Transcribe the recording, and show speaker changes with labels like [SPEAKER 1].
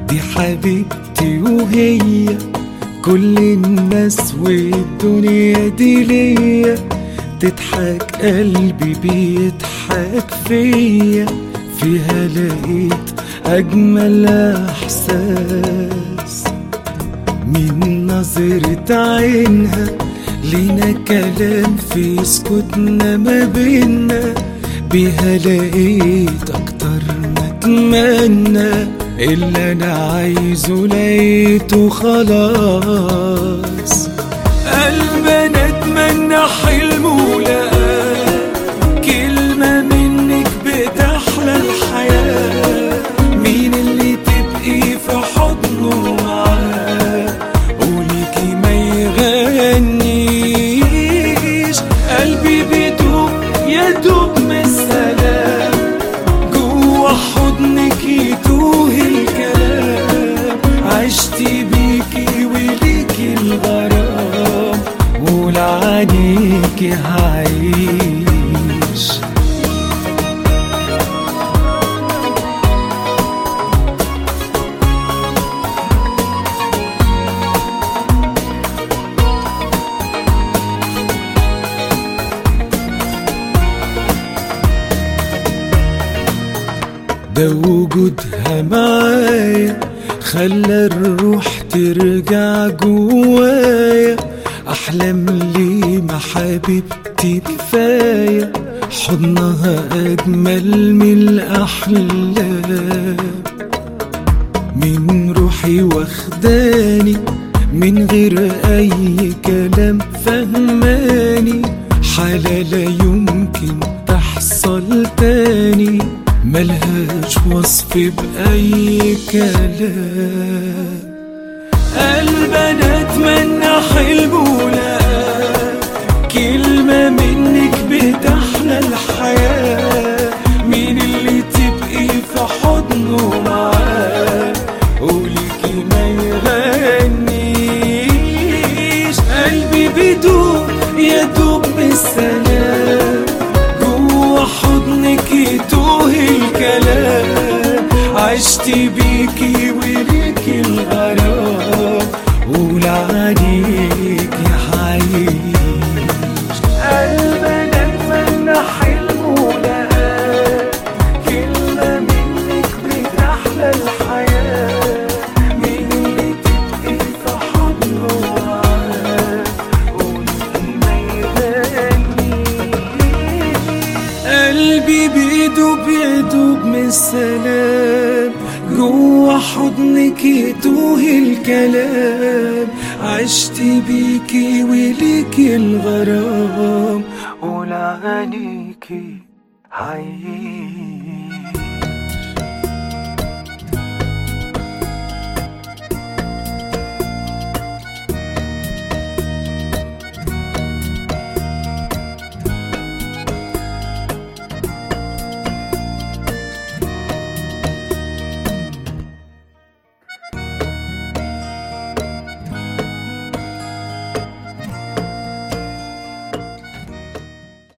[SPEAKER 1] دي حبيبتي وهي كل الناس والدنيا دي ليا تضحك قلبي بيضحك فيا فيها لقيت أجمل إحساس من نظرة عينها لينا كلام في سكوتنا ما بينا بيها لقيت أكتر ما أتمنى اللي أنا عايزه لقيته خلاص قلبنا أتمنى حلمه لقاه كلمة منك بتحلى الحياة مين اللي تبقي في حضنه معاه قوليكي ما يغنيش قلبي بيدوب يدوب من السلام جوا حضنك يتوه الكلام عشتي بيكي وليكي الغرام ولعنيكي هعيش ده وجودها معايا خلى الروح ترجع جوايا احلام لي مع حبيبتي كفايه حضنها اجمل من الاحلام من روحي واخداني من غير اي كلام فهماني حالة لا يمكن تحصل تاني ملهاش وصف بأي كلام قلبنا اتمنى حلمه لقاه كلمة منك بتحلى الحياة مين اللي تبقي في حضنه معاه قوليكي ما يغنيش قلبي بيدوب يدوب بالسلام جوا حضنك يتوه الكلام عشتي بيكي وليكي الغرام ولعنيكي حعيش قلبنا اتمنى حلمه لقاه كلمة منك بتحلى الحياة مين اللي تبقي في حضنه معاه قولي ما يغنيش قلبي بيدوب يدوب من السلام جوا حضنك يتوه الكلام عشتي بيكي وليكي الغرام ولعنيكي عيش